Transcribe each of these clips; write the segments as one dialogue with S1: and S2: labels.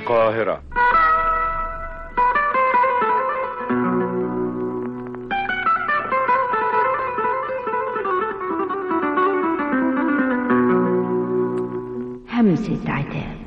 S1: القاهرة
S2: همسة عتاب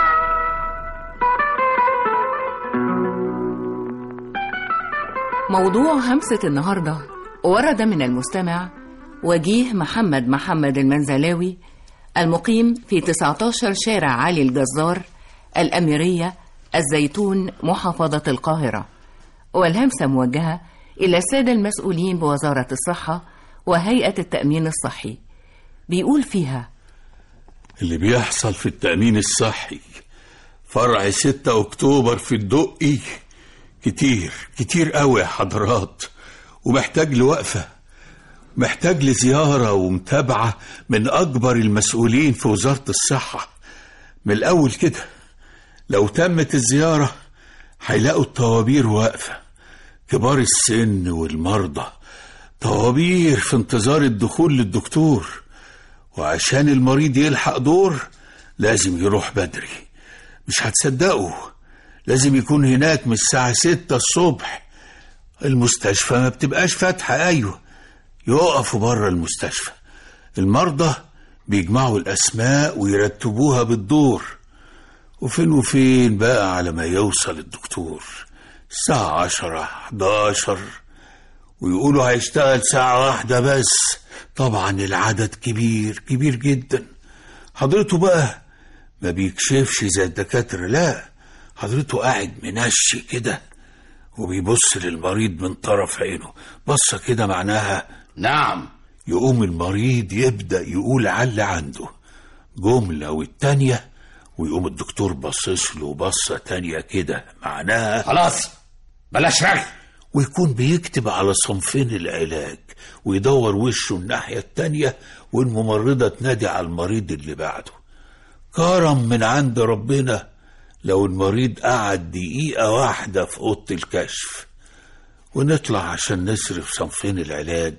S3: موضوع همسة النهاردة ورد من المستمع وجيه محمد محمد المنزلاوي المقيم في 19 شارع علي الجزار الأميرية الزيتون محافظة القاهرة والهمسة موجهة إلى السادة المسؤولين بوزارة الصحة وهيئة التأمين الصحي بيقول فيها
S4: اللي بيحصل في التأمين الصحي فرع 6 أكتوبر في الدقي كتير كتير قوي يا حضرات ومحتاج لوقفة محتاج لزيارة ومتابعة من أكبر المسؤولين في وزارة الصحة من الأول كده لو تمت الزيارة هيلاقوا الطوابير واقفة كبار السن والمرضى طوابير في انتظار الدخول للدكتور وعشان المريض يلحق دور لازم يروح بدري مش هتصدقوا لازم يكون هناك من الساعة ستة الصبح المستشفى ما بتبقاش فاتحة أيوة يقفوا بره المستشفى المرضى بيجمعوا الأسماء ويرتبوها بالدور وفين وفين بقى على ما يوصل الدكتور الساعة عشرة حداشر ويقولوا هيشتغل ساعة واحدة بس طبعا العدد كبير كبير جدا حضرته بقى ما بيكشفش زي الدكاترة لا حضرته قاعد منشي كده وبيبص للمريض من طرف عينه بصة كده معناها
S5: نعم
S4: يقوم المريض يبدأ يقول على اللي عنده جملة والتانية ويقوم الدكتور باصص له بصة تانية كده معناها
S5: خلاص بلاش رغي
S4: ويكون بيكتب على صنفين العلاج ويدور وشه الناحية التانية والممرضة تنادي على المريض اللي بعده كرم من عند ربنا لو المريض قعد دقيقة واحدة في أوضة الكشف ونطلع عشان نصرف صنفين العلاج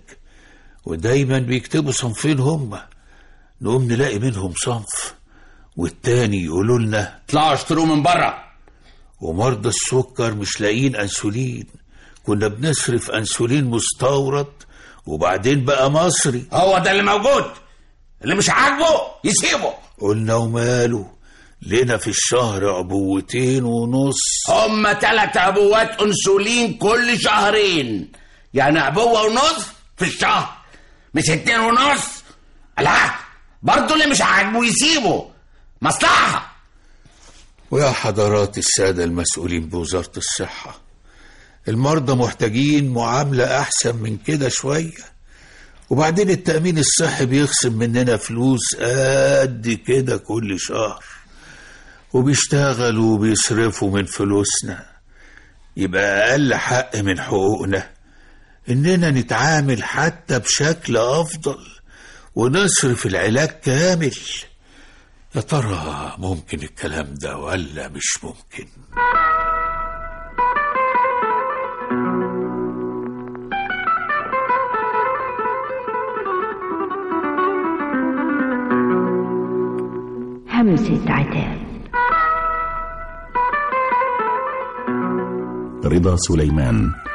S4: ودايما بيكتبوا صنفين هما نقوم نلاقي منهم صنف والتاني يقولوا لنا
S5: اطلعوا اشتروا من بره
S4: ومرضى السكر مش لاقيين انسولين كنا بنصرف انسولين مستورد وبعدين بقى مصري
S5: هو ده اللي موجود اللي مش عاجبه يسيبه
S4: قلنا وماله لنا في الشهر عبوتين ونص
S5: هما تلات عبوات انسولين كل شهرين يعني عبوة ونص في الشهر مش اتنين ونص لا برضه اللي مش عاجبه يسيبه مصلحة
S4: ويا حضرات السادة المسؤولين بوزارة الصحة المرضى محتاجين معاملة أحسن من كده شوية وبعدين التأمين الصحي بيخصم مننا فلوس قد كده كل شهر وبيشتغلوا وبيصرفوا من فلوسنا يبقى أقل حق من حقوقنا إننا نتعامل حتى بشكل أفضل ونصرف العلاج كامل يا ترى ممكن الكلام ده ولا مش ممكن
S2: همسة عتاب
S6: رضا سليمان